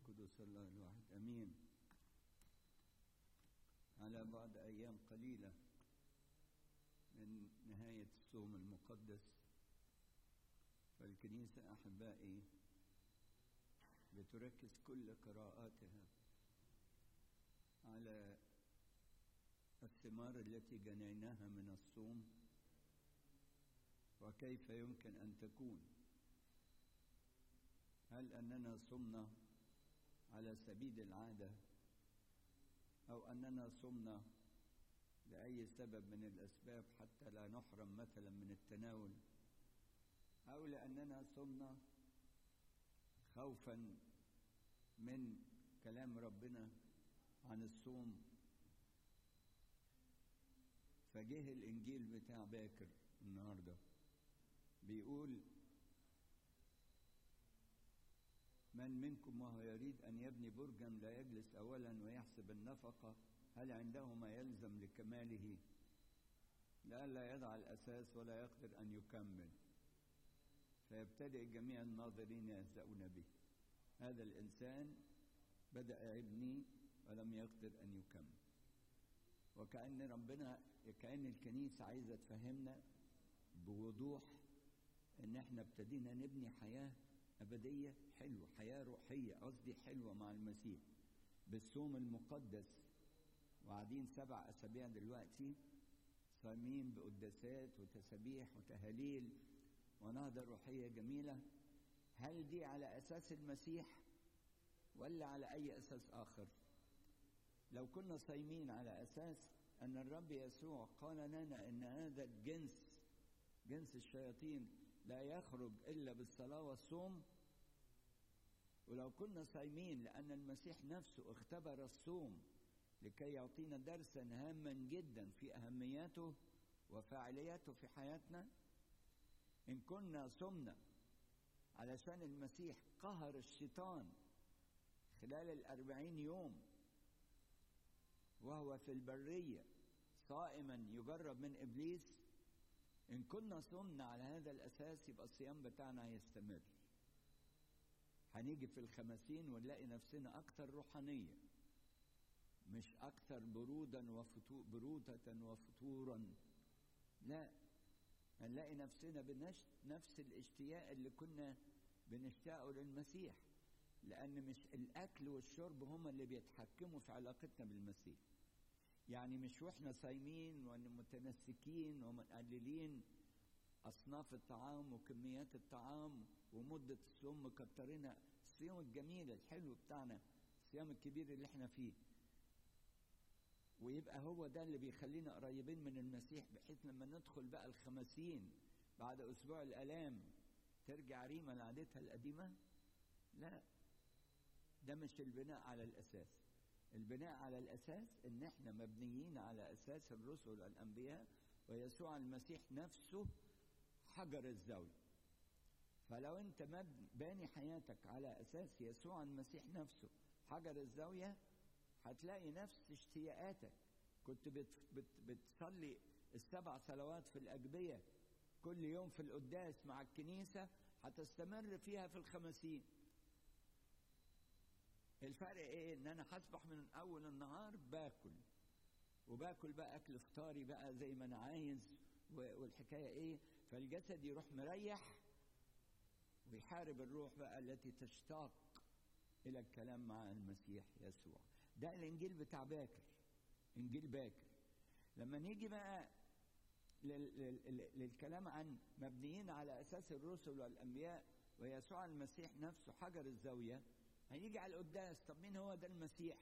القدس الله الواحد امين على بعد ايام قليله من نهايه الصوم المقدس فالكنيسه احبائي بتركز كل قراءاتها على الثمار التي جنيناها من الصوم وكيف يمكن ان تكون هل اننا صمنا على سبيل العاده او اننا صمنا لاي سبب من الاسباب حتى لا نحرم مثلا من التناول او لاننا صمنا خوفا من كلام ربنا عن الصوم فجه الانجيل بتاع باكر النهارده بيقول من منكم وهو يريد ان يبني برجا لا يجلس اولا ويحسب النفقه هل عنده ما يلزم لكماله لئلا يضع الاساس ولا يقدر ان يكمل فيبتدئ جميع الناظرين يهزؤون به هذا الانسان بدا يبني ولم يقدر ان يكمل وكأن ربنا كأن الكنيسة عايزة تفهمنا بوضوح إن إحنا ابتدينا نبني حياة أبدية حلوة، حياة روحية قصدي حلوة مع المسيح بالصوم المقدس وقاعدين سبع أسابيع دلوقتي صايمين بقداسات وتسابيح وتهاليل ونهضة روحية جميلة هل دي على أساس المسيح ولا على أي أساس آخر؟ لو كنا صايمين على اساس ان الرب يسوع قال لنا ان هذا الجنس جنس الشياطين لا يخرج الا بالصلاه والصوم ولو كنا صايمين لان المسيح نفسه اختبر الصوم لكي يعطينا درسا هاما جدا في اهميته وفاعليته في حياتنا ان كنا صمنا علشان المسيح قهر الشيطان خلال الأربعين يوم وهو في البرية صائما يجرب من إبليس إن كنا صمنا على هذا الأساس يبقى الصيام بتاعنا هيستمر هنيجي في الخمسين ونلاقي نفسنا أكثر روحانية مش أكثر برودا وفتو برودة وفتورا لا هنلاقي نفسنا بنفس الاشتياق اللي كنا بنشتاقه للمسيح لأن مش الأكل والشرب هما اللي بيتحكموا في علاقتنا بالمسيح يعني مش واحنا صايمين ومتنسكين ومقللين أصناف الطعام وكميات الطعام ومدة الصوم مكترينها الصيام الجميل الحلو بتاعنا الصيام الكبير اللي احنا فيه ويبقى هو ده اللي بيخلينا قريبين من المسيح بحيث لما ندخل بقى الخمسين بعد أسبوع الآلام ترجع ريما لعادتها القديمة لا ده مش البناء على الأساس البناء على الأساس إن إحنا مبنيين على أساس الرسل والأنبياء ويسوع المسيح نفسه حجر الزاوية فلو أنت باني حياتك على أساس يسوع المسيح نفسه حجر الزاوية هتلاقي نفس اشتياقاتك كنت بت بت بتصلي السبع صلوات في الأجبية كل يوم في القداس مع الكنيسة هتستمر فيها في الخمسين الفرق ايه ان انا هصبح من اول النهار باكل وباكل بقى اكل فطاري بقى زي ما انا عايز والحكايه ايه فالجسد يروح مريح ويحارب الروح بقى التي تشتاق الى الكلام مع المسيح يسوع ده الانجيل بتاع باكر انجيل باكر لما نيجي بقى للكلام عن مبنيين على اساس الرسل والانبياء ويسوع المسيح نفسه حجر الزاويه هيجي على القداس طب مين هو ده المسيح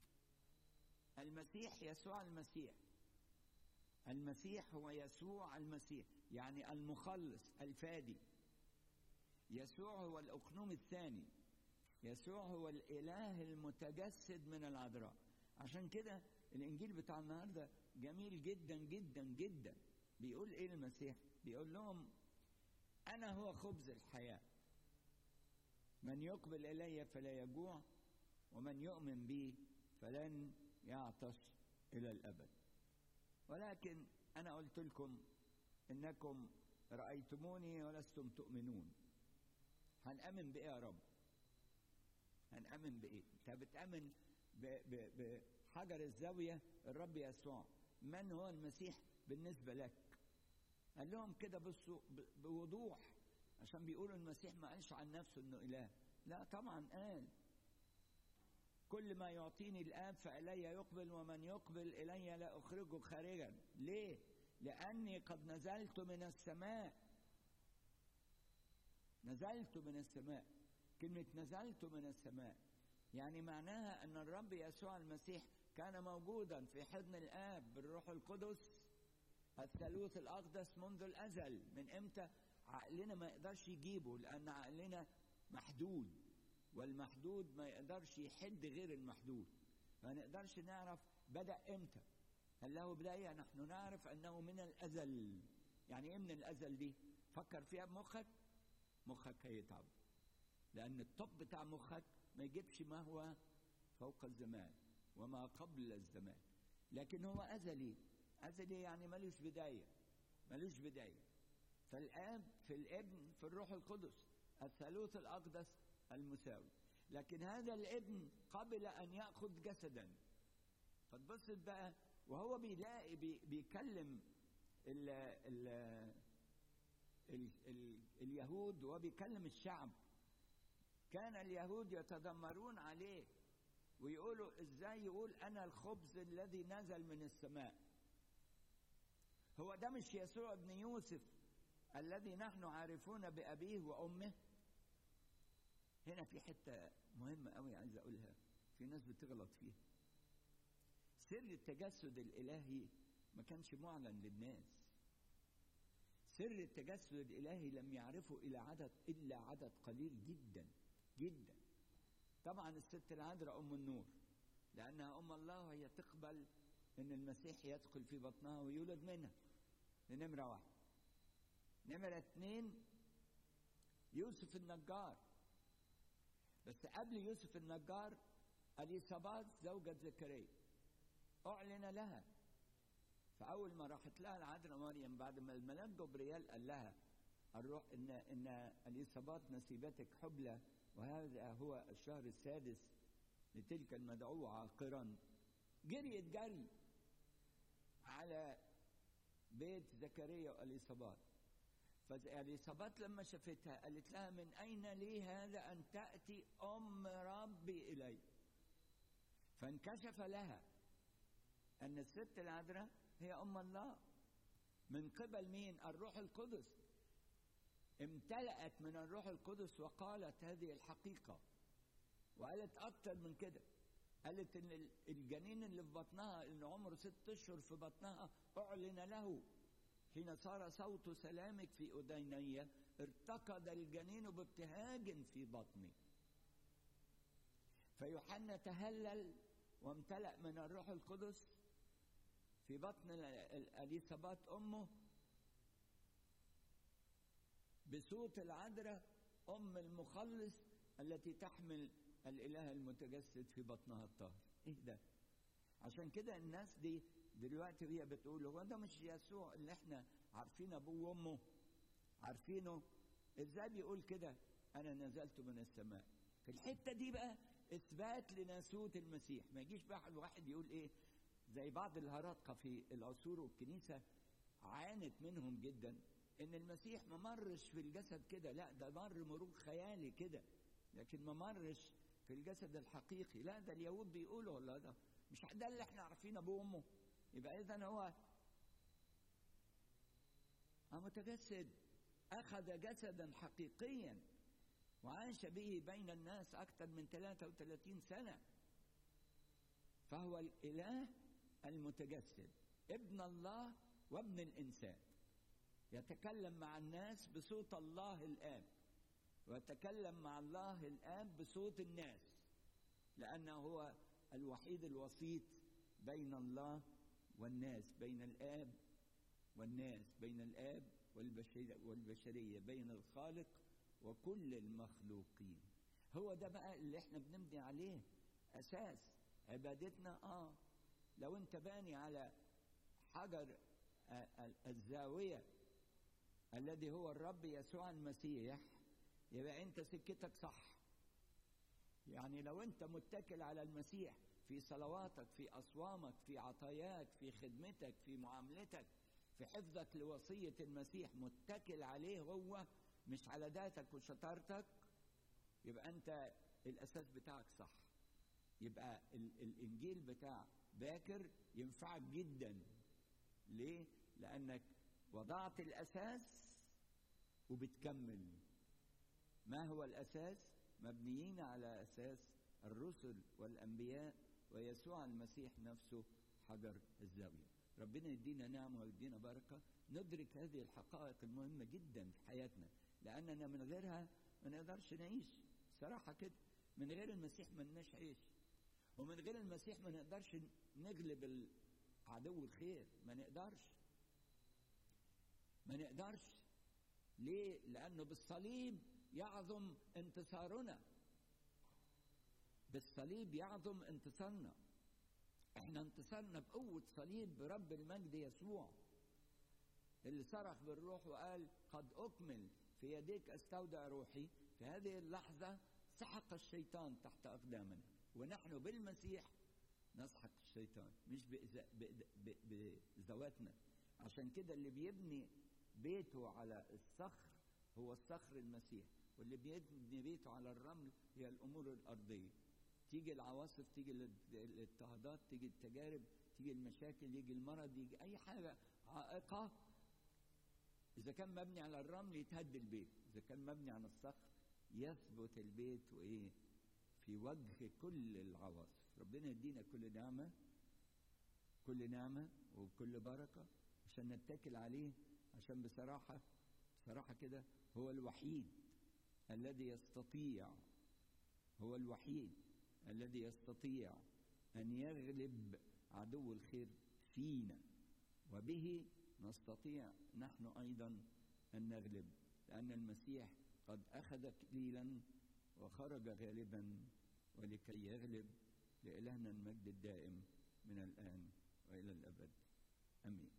المسيح يسوع المسيح المسيح هو يسوع المسيح يعني المخلص الفادي يسوع هو الأقنوم الثاني يسوع هو الإله المتجسد من العذراء عشان كده الإنجيل بتاع النهاردة جميل جدا جدا جدا بيقول إيه المسيح بيقول لهم أنا هو خبز الحياة من يقبل إلي فلا يجوع ومن يؤمن بي فلن يعطش إلى الأبد ولكن أنا قلت لكم إنكم رأيتموني ولستم تؤمنون هنأمن بإيه يا رب هنامن بايه انت بتامن بحجر الزاويه الرب يسوع من هو المسيح بالنسبه لك قال لهم كده بصوا بوضوح عشان بيقولوا المسيح ما قالش عن نفسه انه اله لا طبعا قال كل ما يعطيني الاب فالي يقبل ومن يقبل الي لا اخرجه خارجا ليه لاني قد نزلت من السماء نزلت من السماء كلمه نزلت من السماء يعني معناها ان الرب يسوع المسيح كان موجودا في حضن الاب بالروح القدس الثالوث الاقدس منذ الازل من امتى عقلنا ما يقدرش يجيبه لان عقلنا محدود والمحدود ما يقدرش يحد غير المحدود ما نقدرش نعرف بدا امتى هل له بدايه نحن نعرف انه من الازل يعني ايه من الازل دي فكر فيها بمخك مخك هيتعب لان الطب بتاع مخك ما يجيبش ما هو فوق الزمان وما قبل الزمان لكن هو ازلي ازلي يعني ملوش بدايه ملوش بدايه فالاب في الابن في الروح القدس الثالوث الاقدس المساوي لكن هذا الابن قبل ان ياخذ جسدا فتبص بقى وهو بيلاقي بي بيكلم ال ال ال ال اليهود وهو بيكلم الشعب كان اليهود يتذمرون عليه ويقولوا ازاي يقول انا الخبز الذي نزل من السماء هو ده مش يسوع ابن يوسف الذي نحن عارفون بأبيه وأمه هنا في حتة مهمة قوي عايز أقولها في ناس بتغلط فيها سر التجسد الإلهي ما كانش معلن للناس سر التجسد الإلهي لم يعرفه إلى عدد إلا عدد قليل جدا جدا طبعا الست العذراء أم النور لأنها أم الله وهي تقبل إن المسيح يدخل في بطنها ويولد منها دي نمرة واحد نمرة اتنين يوسف النجار بس قبل يوسف النجار اليصابات زوجة زكريا أعلن لها فأول ما راحت لها العذراء مريم بعد ما الملاك جبريل قال لها الروح إن إن اليصابات نسيبتك حبلى وهذا هو الشهر السادس لتلك المدعوة عاقرا جريت جري على بيت زكريا واليصابات فاليصابات لما شافتها قالت لها من اين لي هذا ان تاتي ام ربي الي فانكشف لها ان الست العذراء هي ام الله من قبل مين الروح القدس امتلأت من الروح القدس وقالت هذه الحقيقة وقالت أكتر من كده قالت إن الجنين اللي في بطنها اللي عمره ست أشهر في بطنها أعلن له حين صار صوت سلامك في أذيني ارتقد الجنين بابتهاج في بطني فيوحنا تهلل وامتلأ من الروح القدس في بطن اليصابات أمه بصوت العذراء أم المخلص التي تحمل الإله المتجسد في بطنها الطاهر إيه ده؟ عشان كده الناس دي دلوقتي هي بتقول هو ده مش يسوع اللي احنا عارفين ابوه وامه عارفينه ازاي بيقول كده انا نزلت من السماء في الحته دي بقى اثبات لناسوت المسيح ما يجيش بقى الواحد يقول ايه زي بعض الهرطقه في العصور والكنيسه عانت منهم جدا ان المسيح ما مرش في الجسد كده لا ده مر مرور خيالي كده لكن ما مرش في الجسد الحقيقي لا ده اليهود بيقولوا والله ده مش ده اللي احنا عارفين ابوه وامه يبقى اذا هو متجسد اخذ جسدا حقيقيا وعاش به بين الناس اكثر من 33 سنه فهو الاله المتجسد ابن الله وابن الانسان يتكلم مع الناس بصوت الله الاب ويتكلم مع الله الاب بصوت الناس لانه هو الوحيد الوسيط بين الله والناس بين الاب والناس بين الاب والبشرية, والبشريه بين الخالق وكل المخلوقين هو ده بقى اللي احنا بنبني عليه اساس عبادتنا اه لو انت باني على حجر الزاويه الذي هو الرب يسوع المسيح يبقى انت سكتك صح يعني يعني لو انت متكل على المسيح في صلواتك في اصوامك في عطاياك في خدمتك في معاملتك في حفظك لوصيه المسيح متكل عليه هو مش على ذاتك وشطارتك يبقى انت الاساس بتاعك صح يبقى ال الانجيل بتاع باكر ينفعك جدا ليه لانك وضعت الاساس وبتكمل ما هو الاساس مبنيين على اساس الرسل والانبياء ويسوع المسيح نفسه حجر الزاويه ربنا يدينا نعمه ويدينا بركه ندرك هذه الحقائق المهمه جدا في حياتنا لاننا من غيرها ما نقدرش نعيش صراحه كده من غير المسيح ما لناش عيش ومن غير المسيح ما نقدرش نغلب عدو الخير ما نقدرش ما نقدرش ليه لانه بالصليب يعظم انتصارنا بالصليب يعظم انتصارنا احنا انتصرنا بقوة صليب برب المجد يسوع اللي صرخ بالروح وقال قد أكمل في يديك أستودع روحي في هذه اللحظة سحق الشيطان تحت أقدامنا ونحن بالمسيح نسحق الشيطان مش بذواتنا عشان كده اللي بيبني بيته على الصخر هو الصخر المسيح واللي بيبني بيته على الرمل هي الأمور الأرضية تيجي العواصف تيجي الاضطهادات تيجي التجارب تيجي المشاكل يجي المرض يجي أي حاجة عائقة إذا كان مبني على الرمل يتهد البيت إذا كان مبني على الصخر يثبت البيت وإيه في وجه كل العواصف ربنا يدينا كل نعمة كل نعمة وكل بركة عشان نتكل عليه عشان بصراحة بصراحة كده هو الوحيد الذي يستطيع هو الوحيد الذي يستطيع أن يغلب عدو الخير فينا وبه نستطيع نحن أيضا أن نغلب لأن المسيح قد أخذ كليلا وخرج غالبا ولكي يغلب لإلهنا المجد الدائم من الآن وإلى الأبد أمين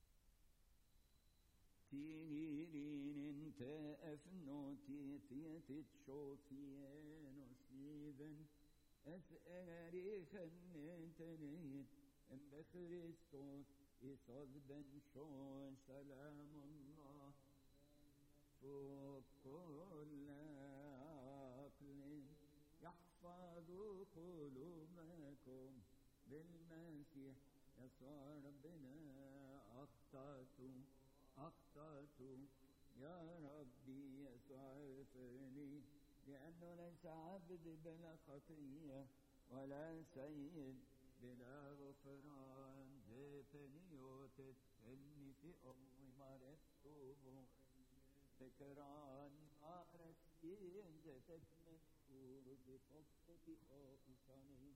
تيرين انت افنوتي تيتت شوفيان وسليبن اسأري خنتنيت ام بخريستوس يصد بن شو سلام الله فوق كل عقل يحفظ قلوبكم بالمسيح يسوع ربنا أخطأت أخطأت يا ربي يسوع اغفرني لأنه ليس عبد بلا خطية ولا سيد بلا غفران جئتني وتت إني في أمي مرضت فكران أرسين جتت من كور بفقتي أوصاني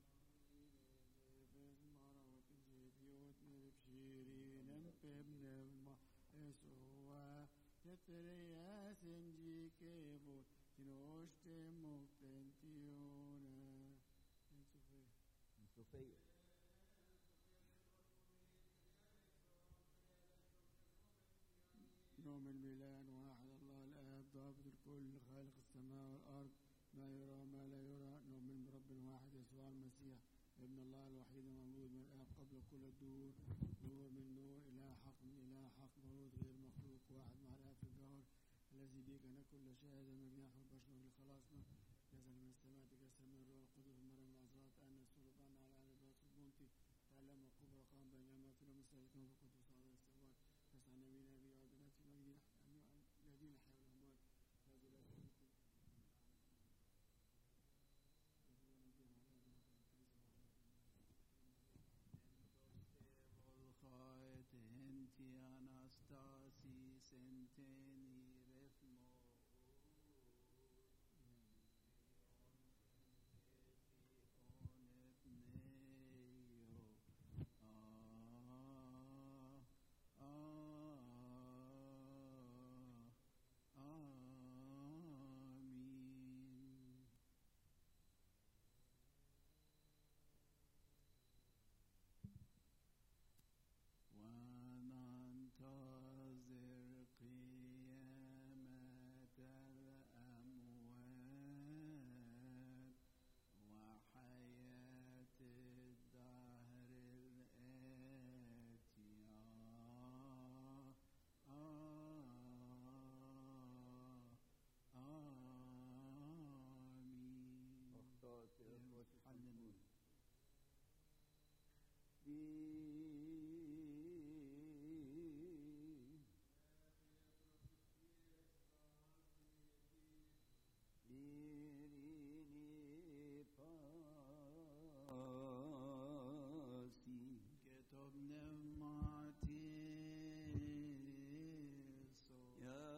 شيرين بابن يسوع تتريا سنجي كيبو تنوشت مقتنتيونا صوفيا نؤمن بالله واحد الله الآب ضابط الكل خالق السماء والأرض ما يرى ما لا يرى نؤمن برب واحد يسوع المسيح ابن الله الوحيد المولود من الآب قبل كل الدور نور من نور إله حق من إله حق مولود غير مخلوق واحد مع الآب في الجوهر الذي به كان كل شاهد من يحفظ بشر لخلاصنا نزل من السماء تجسد من الروح القدس المريم العذراء تأنى السلطان على أهل الباس البنطي تعلم وكبر قام بينما في يوم الثالث نور القدس على السماوات نسعى نبينا به وبنات في مجد الذين حيوا الأموات هذا لا يمكن الخائط انت انستاسي سنتيني